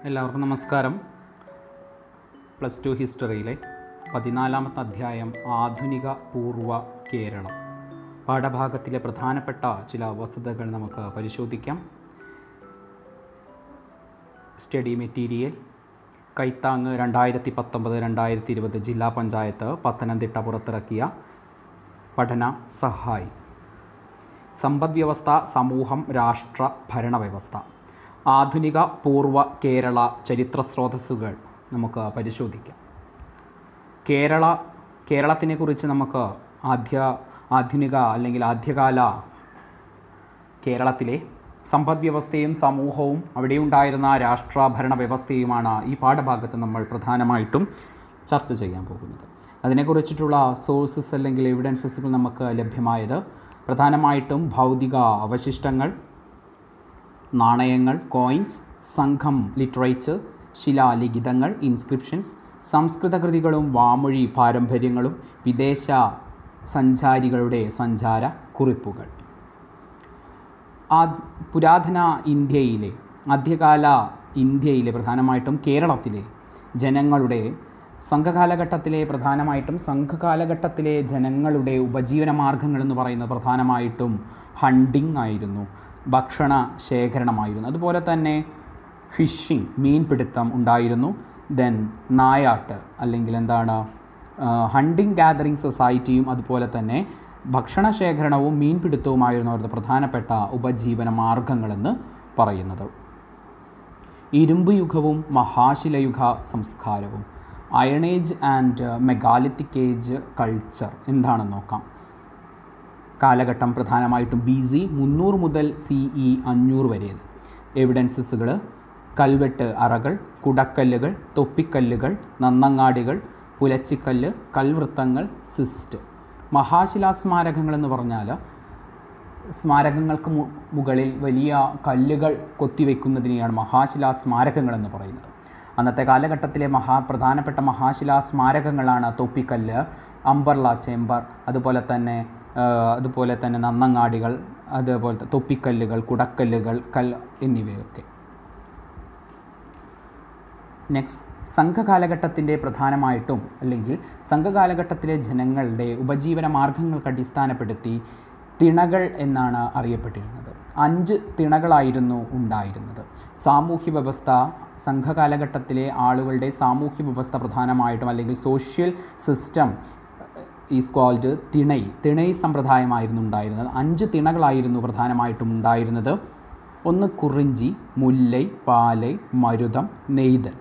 എല്ലാവർക്കും നമസ്കാരം plus two ഹിസ്റ്ററിയിലെ പതിനാലാമത്തെ അധ്യായം ആധുനിക പൂർവ കേരളം പാഠഭാഗത്തിലെ പ്രധാനപ്പെട്ട ചില വസ്തുതകൾ നമുക്ക് പരിശോധിക്കാം സ്റ്റഡി മെറ്റീരിയൽ കൈത്താങ് രണ്ടായിരത്തി പത്തൊമ്പത് രണ്ടായിരത്തി ഇരുപത് ജില്ലാ പഞ്ചായത്ത് പത്തനംതിട്ട പുറത്തിറക്കിയ പഠന സഹായി സമ്പദ്വ്യവസ്ഥ സമൂഹം രാഷ്ട്ര ഭരണവ്യവസ്ഥ ആധുനിക പൂർവ കേരള ചരിത്ര സ്രോതസ്സുകൾ നമുക്ക് പരിശോധിക്കാം കേരള കേരളത്തിനെ കുറിച്ച് നമുക്ക് ആദ്യ ആധുനിക അല്ലെങ്കിൽ ആദ്യകാല കേരളത്തിലെ സമ്പദ്വ്യവസ്ഥയും സമൂഹവും അവിടെ ഉണ്ടായിരുന്ന രാഷ്ട്രഭരണ വ്യവസ്ഥയുമാണ് ഈ പാഠഭാഗത്ത് നമ്മൾ പ്രധാനമായിട്ടും ചർച്ച ചെയ്യാൻ പോകുന്നത് അതിനെക്കുറിച്ചിട്ടുള്ള സോഴ്സസ് അല്ലെങ്കിൽ എവിഡൻസസുകൾ നമുക്ക് ലഭ്യമായത് പ്രധാനമായിട്ടും ഭൗതിക അവശിഷ്ടങ്ങൾ നാണയങ്ങൾ കോയിൻസ് സംഘം ലിറ്ററേച്ചർ ശിലാലിഖിതങ്ങൾ ഇൻസ്ക്രിപ്ഷൻസ് സംസ്കൃത കൃതികളും വാമൊഴി പാരമ്പര്യങ്ങളും വിദേശ സഞ്ചാരികളുടെ സഞ്ചാര കുറിപ്പുകൾ ആ പുരാതന ഇന്ത്യയിലെ മധ്യകാല ഇന്ത്യയിലെ പ്രധാനമായിട്ടും കേരളത്തിലെ ജനങ്ങളുടെ സംഘകാലഘട്ടത്തിലെ പ്രധാനമായിട്ടും സംഘകാലഘട്ടത്തിലെ ജനങ്ങളുടെ ഉപജീവന മാർഗങ്ങൾ എന്ന് പറയുന്നത് പ്രധാനമായിട്ടും ഹണ്ടിങ് ആയിരുന്നു ഭക്ഷണ ശേഖരണമായിരുന്നു അതുപോലെ തന്നെ ഫിഷിംഗ് മീൻപിടുത്തം ഉണ്ടായിരുന്നു ദെൻ നായാട്ട് അല്ലെങ്കിൽ എന്താണ് ഹണ്ടിങ് ഗാദറിംഗ് സൊസൈറ്റിയും അതുപോലെ തന്നെ ഭക്ഷണ ശേഖരണവും മീൻപിടുത്തവുമായിരുന്നു അവരുടെ പ്രധാനപ്പെട്ട ഉപജീവന മാർഗങ്ങളെന്ന് പറയുന്നത് ഇരുമ്പ് യുഗവും മഹാശിലയുഗ സംസ്കാരവും iron age and megalithic age culture എന്താണെന്ന് നോക്കാം കാലഘട്ടം പ്രധാനമായിട്ടും ബി സി മുന്നൂറ് മുതൽ സി ഇ അഞ്ഞൂറ് വരെ എവിഡൻസസുകൾ കൽവെട്ട് അറകൾ കുടക്കല്ലുകൾ തൊപ്പിക്കല്ലുകൾ നന്നങ്ങാടികൾ പുലച്ചിക്കല്ല് കൽവൃത്തങ്ങൾ സിസ്റ്റ് മഹാശിലാസ്മാരകങ്ങൾ എന്ന് പറഞ്ഞാൽ സ്മാരകങ്ങൾക്ക് മു മുകളിൽ വലിയ കല്ലുകൾ കൊത്തിവെക്കുന്നതിനെയാണ് മഹാശിലാ സ്മാരകങ്ങൾ എന്ന് പറയുന്നത് അന്നത്തെ കാലഘട്ടത്തിലെ മഹാ പ്രധാനപ്പെട്ട മഹാശിലാ സ്മാരകങ്ങളാണ് തൊപ്പിക്കല്ല് അമ്പർല ചേമ്പർ അതുപോലെ തന്നെ അതുപോലെ തന്നെ നന്നങ്ങാടികൾ അതുപോലത്തെ തൊപ്പിക്കല്ലുകൾ കുടക്കല്ലുകൾ കൽ എന്നിവയൊക്കെ നെക്സ്റ്റ് സംഘകാലഘട്ടത്തിൻ്റെ പ്രധാനമായിട്ടും അല്ലെങ്കിൽ സംഘകാലഘട്ടത്തിലെ ജനങ്ങളുടെ ഉപജീവന മാർഗങ്ങൾക്ക് അടിസ്ഥാനപ്പെടുത്തി തിണകൾ എന്നാണ് അറിയപ്പെട്ടിരുന്നത് അഞ്ച് തിണകളായിരുന്നു ഉണ്ടായിരുന്നത് സാമൂഹ്യ വ്യവസ്ഥ സംഘകാലഘട്ടത്തിലെ ആളുകളുടെ സാമൂഹ്യ വ്യവസ്ഥ പ്രധാനമായിട്ടും അല്ലെങ്കിൽ സോഷ്യൽ സിസ്റ്റം ഈസ് കോൾഡ് തിണൈ തിണൈ സമ്പ്രദായമായിരുന്നു ഉണ്ടായിരുന്നത് അഞ്ച് തിണകളായിരുന്നു പ്രധാനമായിട്ടും ഉണ്ടായിരുന്നത് ഒന്ന് കുറിഞ്ചി മുല്ലൈ പാലൈ മരുതം നെയ്തൽ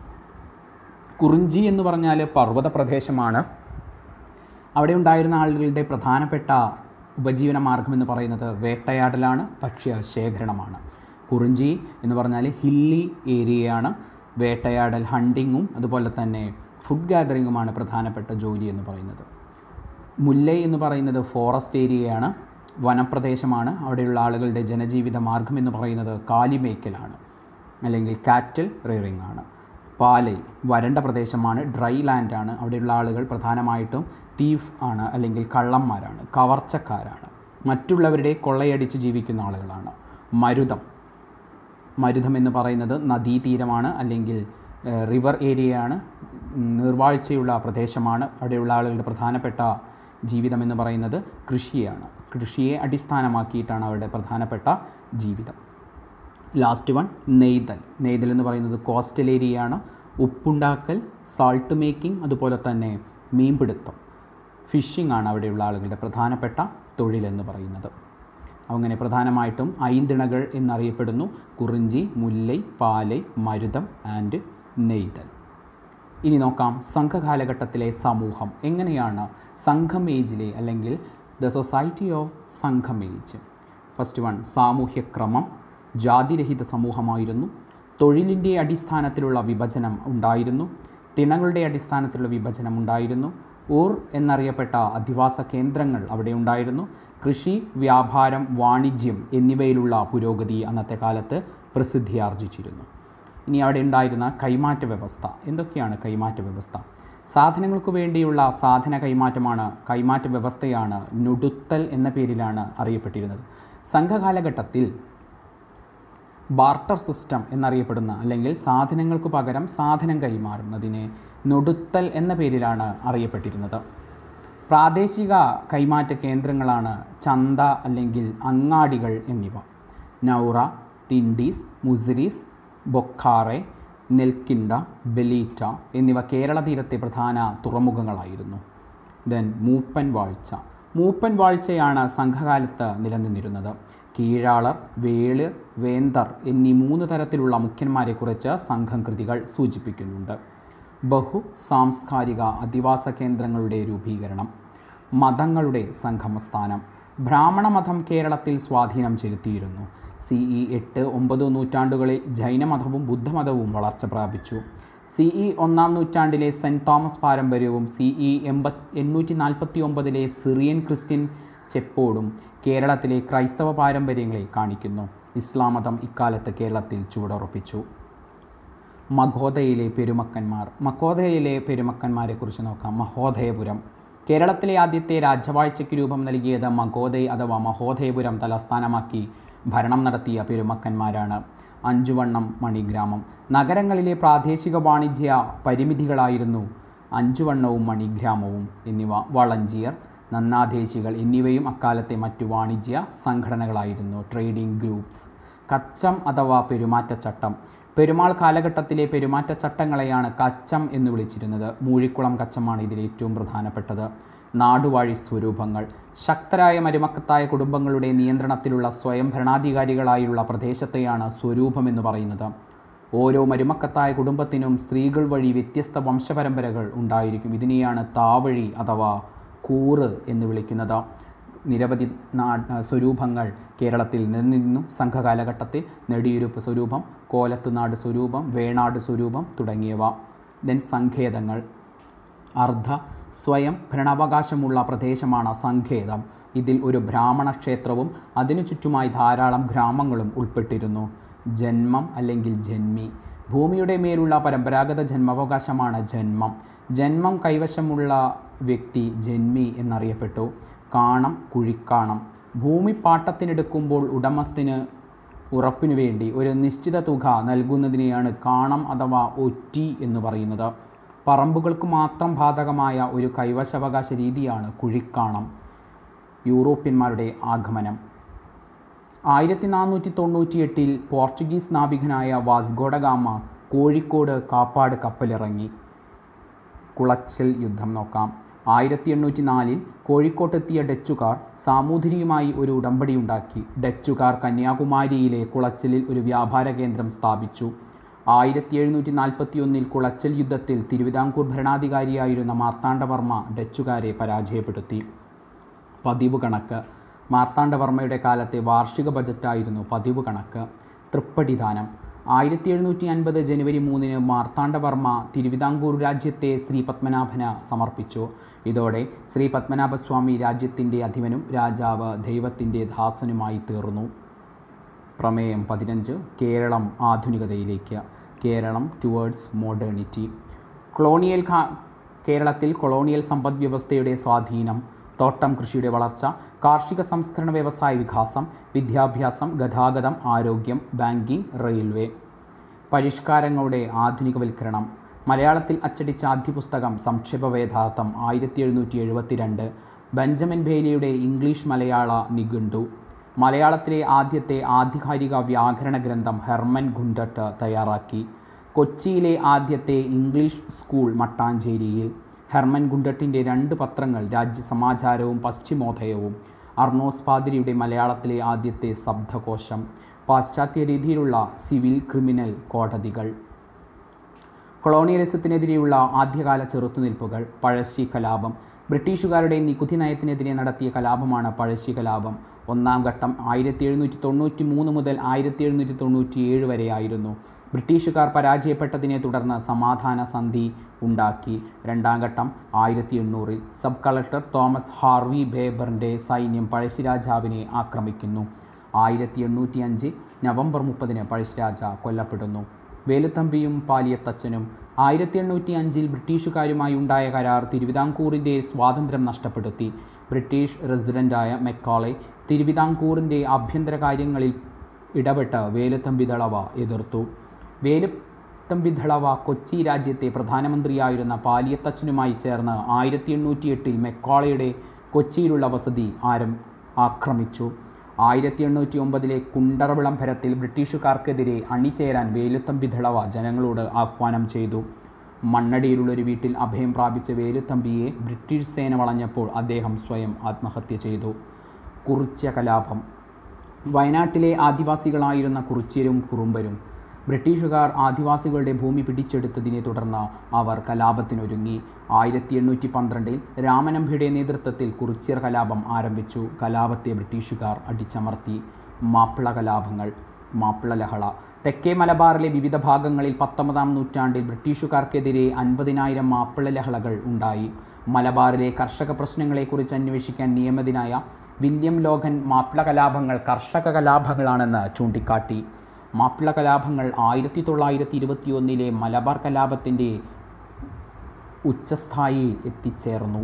കുറിഞ്ചി എന്ന് പറഞ്ഞാൽ പർവ്വത പ്രദേശമാണ് അവിടെ ഉണ്ടായിരുന്ന ആളുകളുടെ പ്രധാനപ്പെട്ട ഉപജീവന മാർഗം എന്ന് പറയുന്നത് വേട്ടയാടലാണ് ഭക്ഷ്യ ശേഖരണമാണ് കുറിഞ്ചി എന്ന് പറഞ്ഞാൽ ഹില്ലി ഏരിയയാണ് വേട്ടയാടൽ ഹണ്ടിങ്ങും അതുപോലെ തന്നെ ഫുഡ് ഗാദറിങ്ങുമാണ് പ്രധാനപ്പെട്ട ജോലി എന്ന് പറയുന്നത് മുല്ലൈ എന്ന് പറയുന്നത് ഫോറസ്റ്റ് ഏരിയയാണ് വനപ്രദേശമാണ് അവിടെയുള്ള ആളുകളുടെ ജനജീവിത മാർഗം എന്ന് പറയുന്നത് കാലിമേക്കലാണ് അല്ലെങ്കിൽ കാറ്റൽ റെയറിംഗ് ആണ് പാലൈ വരണ്ട പ്രദേശമാണ് ഡ്രൈ ലാൻഡാണ് അവിടെയുള്ള ആളുകൾ പ്രധാനമായിട്ടും തീഫ് ആണ് അല്ലെങ്കിൽ കള്ളന്മാരാണ് കവർച്ചക്കാരാണ് മറ്റുള്ളവരുടെ കൊള്ളയടിച്ച് ജീവിക്കുന്ന ആളുകളാണ് മരുതം മരുതം എന്ന് പറയുന്നത് നദീതീരമാണ് അല്ലെങ്കിൽ റിവർ ഏരിയയാണ് നീർവാഴ്ചയുള്ള പ്രദേശമാണ് അവിടെയുള്ള ആളുകളുടെ പ്രധാനപ്പെട്ട ജീവിതം എന്ന് പറയുന്നത് കൃഷിയാണ് കൃഷിയെ അടിസ്ഥാനമാക്കിയിട്ടാണ് അവരുടെ പ്രധാനപ്പെട്ട ജീവിതം ലാസ്റ്റ് വൺ നെയ്തൽ നെയ്തൽ എന്ന് പറയുന്നത് കോസ്റ്റൽ ഏരിയയാണ് ഉപ്പുണ്ടാക്കൽ സാൾട്ട് മേക്കിംഗ് അതുപോലെ തന്നെ മീൻപിടുത്തം ഫിഷിംഗ് ആണ് അവിടെയുള്ള ആളുകളുടെ പ്രധാനപ്പെട്ട തൊഴിലെന്ന് പറയുന്നത് അങ്ങനെ പ്രധാനമായിട്ടും ഐന്തിണകൾ എന്നറിയപ്പെടുന്നു കുറിഞ്ചി മുല്ലൈ പാലൈ മരുതം ആൻഡ് നെയ്തൽ ഇനി നോക്കാം സംഘകാലഘട്ടത്തിലെ സമൂഹം എങ്ങനെയാണ് സംഘമേജിലെ അല്ലെങ്കിൽ the society of Sangam age first one സാമൂഹ്യക്രമം ജാതിരഹിത സമൂഹമായിരുന്നു തൊഴിലിൻ്റെ അടിസ്ഥാനത്തിലുള്ള വിഭജനം ഉണ്ടായിരുന്നു തിണകളുടെ അടിസ്ഥാനത്തിലുള്ള വിഭജനം ഉണ്ടായിരുന്നു ഊർ എന്നറിയപ്പെട്ട അധിവാസ കേന്ദ്രങ്ങൾ അവിടെ ഉണ്ടായിരുന്നു കൃഷി വ്യാപാരം വാണിജ്യം എന്നിവയിലുള്ള പുരോഗതി അന്നത്തെ കാലത്ത് പ്രസിദ്ധിയാർജിച്ചിരുന്നു ഇനി അവിടെ ഉണ്ടായിരുന്ന കൈമാറ്റ വ്യവസ്ഥ എന്തൊക്കെയാണ് കൈമാറ്റ വ്യവസ്ഥ സാധനങ്ങൾക്ക് വേണ്ടിയുള്ള സാധന കൈമാറ്റമാണ് കൈമാറ്റ വ്യവസ്ഥയാണ് നുടുത്തൽ എന്ന പേരിലാണ് അറിയപ്പെട്ടിരുന്നത് സംഘകാലഘട്ടത്തിൽ ബാർട്ടർ സിസ്റ്റം എന്നറിയപ്പെടുന്ന അല്ലെങ്കിൽ സാധനങ്ങൾക്ക് പകരം സാധനം കൈമാറുന്നതിനെ നൊടുത്തൽ എന്ന പേരിലാണ് അറിയപ്പെട്ടിരുന്നത് പ്രാദേശിക കൈമാറ്റ കേന്ദ്രങ്ങളാണ് ചന്ത അല്ലെങ്കിൽ അങ്ങാടികൾ എന്നിവ നൗറ തിൻഡീസ് മുസിരീസ് ബൊക്കാറെ നെൽക്കിണ്ട ബെലീറ്റ എന്നിവ കേരള തീരത്തെ പ്രധാന തുറമുഖങ്ങളായിരുന്നു ദെൻ മൂപ്പൻ വാഴ്ച മൂപ്പൻ വാഴ്ചയാണ് സംഘകാലത്ത് നിലനിന്നിരുന്നത് കീഴാളർ വേള് വേന്തർ എന്നീ മൂന്ന് തരത്തിലുള്ള മുഖ്യന്മാരെക്കുറിച്ച് സംഘം കൃതികൾ സൂചിപ്പിക്കുന്നുണ്ട് ബഹു സാംസ്കാരിക അധിവാസ കേന്ദ്രങ്ങളുടെ രൂപീകരണം മതങ്ങളുടെ സംഗമസ്ഥാനം ബ്രാഹ്മണ മതം കേരളത്തിൽ സ്വാധീനം ചെലുത്തിയിരുന്നു സി ഇ എട്ട് ഒമ്പത് നൂറ്റാണ്ടുകളിൽ ജൈനമതവും ബുദ്ധമതവും വളർച്ച പ്രാപിച്ചു സി ഇ ഒന്നാം നൂറ്റാണ്ടിലെ സെൻറ് തോമസ് പാരമ്പര്യവും സി ഇ എൺപത് എണ്ണൂറ്റി നാൽപ്പത്തി ഒമ്പതിലെ സിറിയൻ ക്രിസ്ത്യൻ ചെപ്പോടും കേരളത്തിലെ ക്രൈസ്തവ പാരമ്പര്യങ്ങളെ കാണിക്കുന്നു ഇസ്ലാം മതം ഇക്കാലത്ത് കേരളത്തിൽ ചുവടുറപ്പിച്ചു മഹോദയിലെ പെരുമക്കന്മാർ മഹോദയിലെ പെരുമക്കന്മാരെക്കുറിച്ച് നോക്കാം മഹോദയപുരം കേരളത്തിലെ ആദ്യത്തെ രാജവാഴ്ചയ്ക്ക് രൂപം നൽകിയത് മഹോദയ് അഥവാ മഹോദയപുരം തലസ്ഥാനമാക്കി ഭരണം നടത്തിയ പെരുമക്കന്മാരാണ് അഞ്ചുവണ്ണം മണിഗ്രാമം നഗരങ്ങളിലെ പ്രാദേശിക വാണിജ്യ പരിമിതികളായിരുന്നു അഞ്ചുവണ്ണവും മണിഗ്രാമവും എന്നിവ വളഞ്ചിയർ നന്നാദേശികൾ എന്നിവയും അക്കാലത്തെ മറ്റു വാണിജ്യ സംഘടനകളായിരുന്നു ട്രേഡിംഗ് ഗ്രൂപ്പ്സ് കച്ചം അഥവാ പെരുമാറ്റച്ചട്ടം പെരുമാൾ കാലഘട്ടത്തിലെ പെരുമാറ്റച്ചട്ടങ്ങളെയാണ് കച്ചം എന്ന് വിളിച്ചിരുന്നത് മൂഴിക്കുളം കച്ചമാണ് ഇതിൽ ഏറ്റവും പ്രധാനപ്പെട്ടത് നാടുവാഴി സ്വരൂപങ്ങൾ ശക്തരായ മരുമക്കത്തായ കുടുംബങ്ങളുടെ നിയന്ത്രണത്തിലുള്ള സ്വയം ഭരണാധികാരികളായുള്ള പ്രദേശത്തെയാണ് സ്വരൂപം എന്ന് പറയുന്നത് ഓരോ മരുമക്കത്തായ കുടുംബത്തിനും സ്ത്രീകൾ വഴി വ്യത്യസ്ത വംശപരമ്പരകൾ ഉണ്ടായിരിക്കും ഇതിനെയാണ് താവഴി അഥവാ കൂറ് എന്ന് വിളിക്കുന്നത് നിരവധി നാ സ്വരൂപങ്ങൾ കേരളത്തിൽ നിന്നിരുന്നു സംഘകാലഘട്ടത്തിൽ നെടിയുരുപ്പ് സ്വരൂപം കോലത്തുനാട് സ്വരൂപം വേണാട് സ്വരൂപം തുടങ്ങിയവ ദെൻ സങ്കേതങ്ങൾ അർദ്ധ സ്വയം ഭരണാവകാശമുള്ള പ്രദേശമാണ് സങ്കേതം ഇതിൽ ഒരു ബ്രാഹ്മണ ക്ഷേത്രവും അതിനു ചുറ്റുമായി ധാരാളം ഗ്രാമങ്ങളും ഉൾപ്പെട്ടിരുന്നു ജന്മം അല്ലെങ്കിൽ ജന്മി ഭൂമിയുടെ മേലുള്ള പരമ്പരാഗത ജന്മാവകാശമാണ് ജന്മം ജന്മം കൈവശമുള്ള വ്യക്തി ജന്മി എന്നറിയപ്പെട്ടു കാണം കുഴിക്കാണം ഭൂമി പാട്ടത്തിനെടുക്കുമ്പോൾ ഉടമസ്ഥന് ഉറപ്പിനു വേണ്ടി ഒരു നിശ്ചിത തുക നൽകുന്നതിനെയാണ് കാണം അഥവാ ഒറ്റി എന്ന് പറയുന്നത് പറമ്പുകൾക്ക് മാത്രം ബാധകമായ ഒരു കൈവശാവകാശ രീതിയാണ് കുഴിക്കാണം യൂറോപ്യന്മാരുടെ ആഗമനം ആയിരത്തി നാനൂറ്റി തൊണ്ണൂറ്റി എട്ടിൽ പോർച്ചുഗീസ് നാവികനായ വാസ്ഗോഡഗാമ കോഴിക്കോട് കാപ്പാട് കപ്പലിറങ്ങി കുളച്ചൽ യുദ്ധം നോക്കാം ആയിരത്തി എണ്ണൂറ്റി നാലിൽ കോഴിക്കോട്ടെത്തിയ ഡച്ചുകാർ സാമൂതിരിയുമായി ഒരു ഉടമ്പടി ഉണ്ടാക്കി ഡച്ചുകാർ കന്യാകുമാരിയിലെ കുളച്ചലിൽ ഒരു വ്യാപാര കേന്ദ്രം സ്ഥാപിച്ചു ആയിരത്തി എഴുന്നൂറ്റി നാൽപ്പത്തി ഒന്നിൽ കുളച്ചൽ യുദ്ധത്തിൽ തിരുവിതാംകൂർ ഭരണാധികാരിയായിരുന്ന മാർത്താണ്ഡവർമ്മ ഡച്ചുകാരെ പരാജയപ്പെടുത്തി പതിവ് കണക്ക് മാർത്താണ്ഡവർമ്മയുടെ കാലത്തെ വാർഷിക ബജറ്റായിരുന്നു പതിവ് കണക്ക് തൃപ്പടിദാനം ആയിരത്തി എഴുന്നൂറ്റി അൻപത് ജനുവരി മൂന്നിന് മാർത്താണ്ഡവർമ്മ തിരുവിതാംകൂർ രാജ്യത്തെ ശ്രീ പത്മനാഭന് സമർപ്പിച്ചു ഇതോടെ ശ്രീ പത്മനാഭസ്വാമി രാജ്യത്തിൻ്റെ അധിപനും രാജാവ് ദൈവത്തിൻ്റെ ദാസനുമായി തീർന്നു പ്രമേയം പതിനഞ്ച് കേരളം ആധുനികതയിലേക്ക് കേരളം ടുവേർഡ്സ് മോഡേണിറ്റി കൊളോണിയൽ കാ കേരളത്തിൽ കൊളോണിയൽ സമ്പദ് വ്യവസ്ഥയുടെ സ്വാധീനം തോട്ടം കൃഷിയുടെ വളർച്ച കാർഷിക സംസ്കരണ വ്യവസായ വികാസം വിദ്യാഭ്യാസം ഗതാഗതം ആരോഗ്യം ബാങ്കിംഗ് റെയിൽവേ പരിഷ്കാരങ്ങളുടെ ആധുനികവൽക്കരണം മലയാളത്തിൽ അച്ചടിച്ച ആദ്യ പുസ്തകം സംക്ഷേപ വേദാർത്ഥം ആയിരത്തി എഴുന്നൂറ്റി എഴുപത്തിരണ്ട് ബെഞ്ചമിൻ ബെയ്ലിയുടെ ഇംഗ്ലീഷ് മലയാള നിഘണ്ടു മലയാളത്തിലെ ആദ്യത്തെ ആധികാരിക വ്യാകരണ ഗ്രന്ഥം ഹെർമൻ ഗുണ്ടട്ട് തയ്യാറാക്കി കൊച്ചിയിലെ ആദ്യത്തെ ഇംഗ്ലീഷ് സ്കൂൾ മട്ടാഞ്ചേരിയിൽ ഹെർമൻ ഗുണ്ടട്ടിൻ്റെ രണ്ട് പത്രങ്ങൾ രാജ്യസമാചാരവും പശ്ചിമോദയവും അർണോസ് പാതിരിയുടെ മലയാളത്തിലെ ആദ്യത്തെ ശബ്ദകോശം പാശ്ചാത്യ രീതിയിലുള്ള സിവിൽ ക്രിമിനൽ കോടതികൾ കൊളോണിയലിസത്തിനെതിരെയുള്ള ആദ്യകാല ചെറുത്തുനിൽപ്പുകൾ പഴശ്ശി കലാപം ബ്രിട്ടീഷുകാരുടെ നികുതി നയത്തിനെതിരെ നടത്തിയ കലാപമാണ് പഴശ്ശി കലാപം ഒന്നാം ഘട്ടം ആയിരത്തി എഴുന്നൂറ്റി തൊണ്ണൂറ്റി മൂന്ന് മുതൽ ആയിരത്തി എഴുന്നൂറ്റി തൊണ്ണൂറ്റി ഏഴ് വരെയായിരുന്നു ബ്രിട്ടീഷുകാർ പരാജയപ്പെട്ടതിനെ തുടർന്ന് സമാധാന സന്ധി ഉണ്ടാക്കി രണ്ടാം ഘട്ടം ആയിരത്തി എണ്ണൂറിൽ സബ് കളക്ടർ തോമസ് ഹാർവി ബേബറിൻ്റെ സൈന്യം പഴശ്ശിരാജാവിനെ ആക്രമിക്കുന്നു ആയിരത്തി എണ്ണൂറ്റി അഞ്ച് നവംബർ മുപ്പതിന് പഴശ്ശിരാജ കൊല്ലപ്പെടുന്നു വേലുത്തമ്പിയും പാലിയത്തച്ഛനും ആയിരത്തി എണ്ണൂറ്റി അഞ്ചിൽ ബ്രിട്ടീഷുകാരുമായി ഉണ്ടായ കരാർ തിരുവിതാംകൂറിൻ്റെ സ്വാതന്ത്ര്യം നഷ്ടപ്പെടുത്തി ബ്രിട്ടീഷ് റെസിഡൻ്റായ മെക്കോളെ തിരുവിതാംകൂറിൻ്റെ ആഭ്യന്തര കാര്യങ്ങളിൽ ഇടപെട്ട് വേലുത്തമ്പി ദളവ എതിർത്തു വേലുത്തമ്പി ദളവ കൊച്ചി രാജ്യത്തെ പ്രധാനമന്ത്രിയായിരുന്ന പാലിയത്തച്ഛനുമായി ചേർന്ന് ആയിരത്തി എണ്ണൂറ്റി എട്ടിൽ മെക്കോളയുടെ കൊച്ചിയിലുള്ള വസതി ആരം ആക്രമിച്ചു ആയിരത്തി എണ്ണൂറ്റി ഒമ്പതിലെ കുണ്ടറ വിളംബരത്തിൽ ബ്രിട്ടീഷുകാർക്കെതിരെ അണിചേരാൻ വേലുത്തമ്പി ദളവ ജനങ്ങളോട് ആഹ്വാനം ചെയ്തു മണ്ണടിയിലുള്ളൊരു വീട്ടിൽ അഭയം പ്രാപിച്ച വേലുത്തമ്പിയെ ബ്രിട്ടീഷ് സേന വളഞ്ഞപ്പോൾ അദ്ദേഹം സ്വയം ആത്മഹത്യ ചെയ്തു കുറിച്യ കലാപം വയനാട്ടിലെ ആദിവാസികളായിരുന്ന കുറിച്യരും കുറുമ്പരും ബ്രിട്ടീഷുകാർ ആദിവാസികളുടെ ഭൂമി പിടിച്ചെടുത്തതിനെ തുടർന്ന് അവർ കലാപത്തിനൊരുങ്ങി ആയിരത്തി എണ്ണൂറ്റി പന്ത്രണ്ടിൽ രാമനമ്പിയുടെ നേതൃത്വത്തിൽ കുറിച്യർ കലാപം ആരംഭിച്ചു കലാപത്തെ ബ്രിട്ടീഷുകാർ അടിച്ചമർത്തി മാപ്പിള കലാപങ്ങൾ മാപ്പിള ലഹള തെക്കേ മലബാറിലെ വിവിധ ഭാഗങ്ങളിൽ പത്തൊമ്പതാം നൂറ്റാണ്ടിൽ ബ്രിട്ടീഷുകാർക്കെതിരെ അൻപതിനായിരം മാപ്പിള ലഹളകൾ ഉണ്ടായി മലബാറിലെ കർഷക പ്രശ്നങ്ങളെക്കുറിച്ച് അന്വേഷിക്കാൻ നിയമിതനായ വില്യം ലോഗൻ മാപ്പിള കലാപങ്ങൾ കർഷക കലാപങ്ങളാണെന്ന് ചൂണ്ടിക്കാട്ടി മാപ്പിള കലാപങ്ങൾ ആയിരത്തി തൊള്ളായിരത്തി ഇരുപത്തിയൊന്നിലെ മലബാർ കലാപത്തിൻ്റെ ഉച്ചസ്ഥായിയിൽ എത്തിച്ചേർന്നു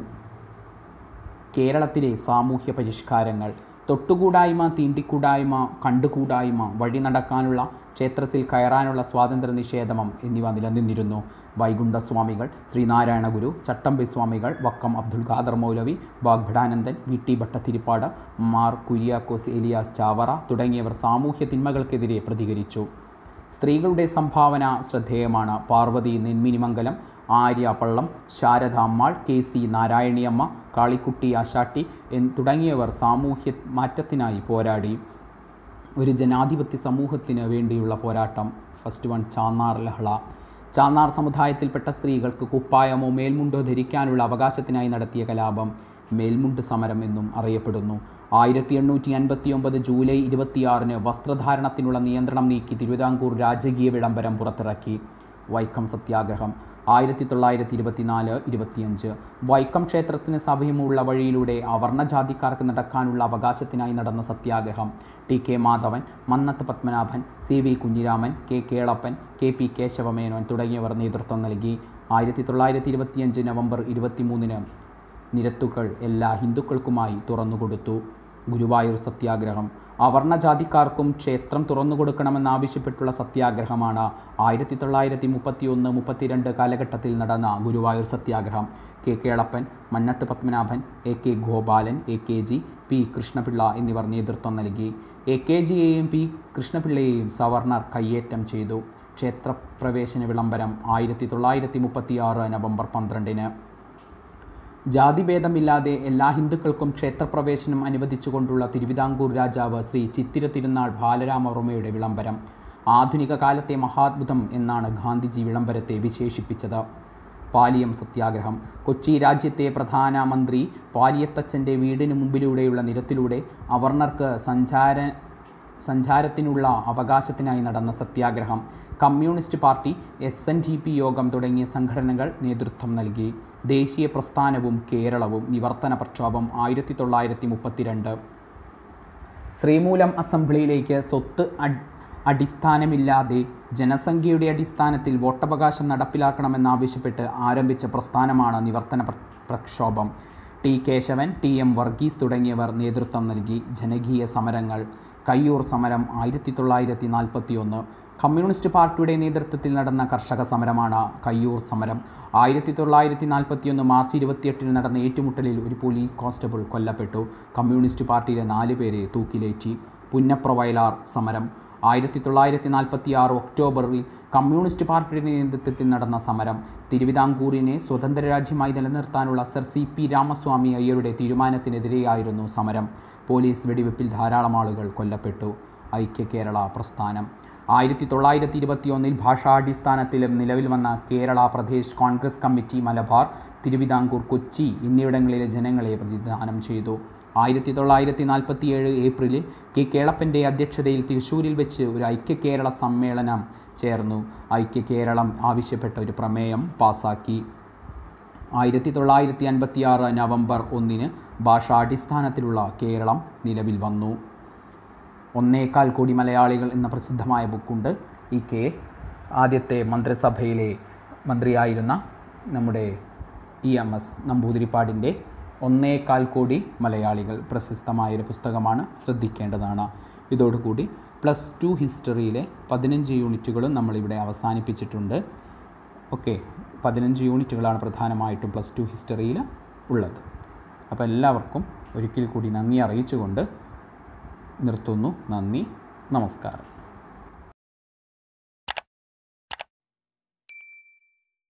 കേരളത്തിലെ സാമൂഹ്യ പരിഷ്കാരങ്ങൾ തൊട്ടുകൂടായ്മ തീണ്ടിക്കൂടായ്മ കണ്ടുകൂടായ്മ വഴി നടക്കാനുള്ള ക്ഷേത്രത്തിൽ കയറാനുള്ള സ്വാതന്ത്ര്യ നിഷേധം എന്നിവ നിലനിന്നിരുന്നു വൈകുണ്ഠസ്വാമികൾ ശ്രീനാരായണ ഗുരു ചട്ടമ്പി സ്വാമികൾ വക്കം അബ്ദുൽ ഖാദർ മൗലവി വാഗ്ഭടാനന്ദൻ വി ടി ഭട്ടത്തിരിപ്പാട് മാർ കുര്യാക്കോസ് എലിയാസ് ചാവറ തുടങ്ങിയവർ സാമൂഹ്യ തിന്മകൾക്കെതിരെ പ്രതികരിച്ചു സ്ത്രീകളുടെ സംഭാവന ശ്രദ്ധേയമാണ് Parvathy Nenminimangalam Arya Pallam Sarada Ammal K C Narayaniamma Kalikutty Ashatti N തുടങ്ങിയവർ സാമൂഹ്യ മാറ്റത്തിനായി പോരാടി ഒരു ജനാധിപത്യ സമൂഹത്തിന് വേണ്ടിയുള്ള പോരാട്ടം ഫസ്റ്റ് വൺ ചാന്നാർ ലഹള ചാന്നാർ സമുദായത്തിൽപ്പെട്ട സ്ത്രീകൾക്ക് കുപ്പായമോ മേൽമുണ്ടോ ധരിക്കാനുള്ള അവകാശത്തിനായി നടത്തിയ കലാപം മേൽമുണ്ട് സമരം എന്നും അറിയപ്പെടുന്നു ആയിരത്തി എണ്ണൂറ്റി അൻപത്തി ഒമ്പത് ജൂലൈ ഇരുപത്തിയാറിന് വസ്ത്രധാരണത്തിനുള്ള നിയന്ത്രണം നീക്കി തിരുവിതാംകൂർ രാജകീയ വിളംബരം പുറത്തിറക്കി വൈക്കം സത്യാഗ്രഹം ആയിരത്തി തൊള്ളായിരത്തി ഇരുപത്തിനാല് ഇരുപത്തിയഞ്ച് വൈക്കം ക്ഷേത്രത്തിന് സമീപമുള്ള വഴിയിലൂടെ അവർണജാതിക്കാർക്ക് നടക്കാനുള്ള അവകാശത്തിനായി നടന്ന സത്യാഗ്രഹം T K Madhavan Mannathu Padmanabhan C V Kunhiraman K Kelappan K P Kesavamenon തുടങ്ങിയവർ നേതൃത്വം നൽകി ആയിരത്തി തൊള്ളായിരത്തി ഇരുപത്തിയഞ്ച് നവംബർ ഇരുപത്തിമൂന്നിന് നിരത്തുകൾ എല്ലാ ഹിന്ദുക്കൾക്കുമായി തുറന്നുകൊടുത്തു ഗുരുവായൂർ സത്യാഗ്രഹം അവർണജാതിക്കാർക്കും ക്ഷേത്രം തുറന്നുകൊടുക്കണമെന്നാവശ്യപ്പെട്ടുള്ള സത്യാഗ്രഹമാണ് ആയിരത്തി തൊള്ളായിരത്തി മുപ്പത്തി ഒന്ന് മുപ്പത്തിരണ്ട് കാലഘട്ടത്തിൽ നടന്ന ഗുരുവായൂർ സത്യാഗ്രഹം K Kelappan Mannathu Padmanabhan A K Gopalan A K G P Krishnapillai എന്നിവർ നേതൃത്വം നൽകി എ കെ ജിയെയും പി കൃഷ്ണപിള്ളയെയും സവർണർ കയ്യേറ്റം ചെയ്തു ക്ഷേത്രപ്രവേശന വിളംബരം ആയിരത്തി തൊള്ളായിരത്തി മുപ്പത്തിയാറ് നവംബർ പന്ത്രണ്ടിന് ജാതിഭേദമില്ലാതെ എല്ലാ ഹിന്ദുക്കൾക്കും ക്ഷേത്രപ്രവേശനം അനുവദിച്ചുകൊണ്ടുള്ള തിരുവിതാംകൂർ രാജാവ് ശ്രീ ചിത്തിര തിരുനാൾ ബാലരാമവർമ്മയുടെ വിളംബരം ആധുനിക കാലത്തെ മഹാത്ഭുതം എന്നാണ് ഗാന്ധിജി വിളംബരത്തെ വിശേഷിപ്പിച്ചത് പാലിയം സത്യാഗ്രഹം കൊച്ചി രാജ്യത്തെ പ്രധാനമന്ത്രി പാലിയത്തച്ഛൻ്റെ വീടിന് മുമ്പിലൂടെയുള്ള നിരത്തിലൂടെ അവർണർക്ക് സഞ്ചാര സഞ്ചാരത്തിനുള്ള അവകാശത്തിനായി നടന്ന സത്യാഗ്രഹം communist party S N D P യോഗം തുടങ്ങിയ സംഘടനകൾ നേതൃത്വം നൽകി ദേശീയ പ്രസ്ഥാനവും കേരളവും നിവർത്തന പ്രക്ഷോഭം ആയിരത്തി തൊള്ളായിരത്തി മുപ്പത്തിരണ്ട് ശ്രീമൂലം അസംബ്ലിയിലേക്ക് സ്വത്ത് അഡ് അടിസ്ഥാനമില്ലാതെ ജനസംഖ്യയുടെ അടിസ്ഥാനത്തിൽ വോട്ടവകാശം നടപ്പിലാക്കണമെന്നാവശ്യപ്പെട്ട് ആരംഭിച്ച പ്രസ്ഥാനമാണ് നിവർത്തന പ്ര- പ്രക്ഷോഭം T Kesavan T M Varghese തുടങ്ങിയവർ നേതൃത്വം നൽകി ജനകീയ സമരങ്ങൾ കയ്യൂർ സമരം ആയിരത്തി തൊള്ളായിരത്തി നാൽപ്പത്തി ഒന്ന് കമ്മ്യൂണിസ്റ്റ് പാർട്ടിയുടെ നേതൃത്വത്തിൽ നടന്ന കർഷക സമരമാണ് കയ്യൂർ സമരം ആയിരത്തി തൊള്ളായിരത്തി നാൽപ്പത്തിയൊന്ന് മാർച്ച് ഇരുപത്തിയെട്ടിന് നടന്ന ഏറ്റുമുട്ടലിൽ ഒരു പോലീസ് കോൺസ്റ്റബിൾ കൊല്ലപ്പെട്ടു കമ്മ്യൂണിസ്റ്റ് പാർട്ടിയിലെ നാല് പേരെ തൂക്കിലേറ്റി പുന്നപ്ര വയലാർ സമരം ആയിരത്തി തൊള്ളായിരത്തി നാൽപ്പത്തി ആറ് ഒക്ടോബറിൽ കമ്മ്യൂണിസ്റ്റ് പാർട്ടിയുടെ നേതൃത്വത്തിൽ നടന്ന സമരം തിരുവിതാംകൂറിനെ സ്വതന്ത്ര രാജ്യമായി നിലനിർത്താനുള്ള സർ സി പി രാമസ്വാമി അയ്യരുടെ തീരുമാനത്തിനെതിരെയായിരുന്നു സമരം പോലീസ് വെടിവെപ്പിൽ ധാരാളം ആളുകൾ കൊല്ലപ്പെട്ടു ഐക്യ കേരള പ്രസ്ഥാനം ആയിരത്തി തൊള്ളായിരത്തി ഇരുപത്തിയൊന്നിൽ ഭാഷാടിസ്ഥാനത്തിലും നിലവിൽ വന്ന കേരള പ്രദേശ് കോൺഗ്രസ് കമ്മിറ്റി മലബാർ തിരുവിതാംകൂർ കൊച്ചി എന്നിവിടങ്ങളിലെ ജനങ്ങളെ പ്രതിദാനം ചെയ്തു ആയിരത്തി തൊള്ളായിരത്തി നാൽപ്പത്തിയേഴ് ഏപ്രിലിൽ കെ കേളപ്പൻ്റെ അധ്യക്ഷതയിൽ തൃശ്ശൂരിൽ വെച്ച് ഒരു ഐക്യ കേരള സമ്മേളനം ചേർന്നു ഐക്യ കേരളം ആവശ്യപ്പെട്ട ഒരു പ്രമേയം പാസാക്കി ആയിരത്തി തൊള്ളായിരത്തി അൻപത്തി ആറ് നവംബർ ഒന്നിന് ഭാഷാടിസ്ഥാനത്തിലുള്ള കേരളം നിലവിൽ വന്നു ഒന്നേകാൽ കോടി മലയാളികൾ എന്ന പ്രസിദ്ധമായ ബുക്കുണ്ട് ഈ കെ ആദ്യത്തെ മന്ത്രിസഭയിലെ മന്ത്രിയായിരുന്ന നമ്മുടെ ഇ എം എസ് നമ്പൂതിരിപ്പാടിൻ്റെ ഒന്നേകാൽ കോടി മലയാളികൾ പ്രശസ്തമായൊരു പുസ്തകമാണ് ശ്രദ്ധിക്കേണ്ടതാണ് ഇതോടുകൂടി പ്ലസ് ടു ഹിസ്റ്ററിയിലെ പതിനഞ്ച് യൂണിറ്റുകളും നമ്മളിവിടെ അവസാനിപ്പിച്ചിട്ടുണ്ട് ഓക്കെ പതിനഞ്ച് യൂണിറ്റുകളാണ് പ്രധാനമായിട്ടും പ്ലസ് ടു ഹിസ്റ്ററിയിൽ ഉള്ളത് അപ്പോൾ എല്ലാവർക്കും ഒരിക്കൽ കൂടി നന്ദി അറിയിച്ചുകൊണ്ട് നിർത്തുന്നു നന്ദി നമസ്കാരം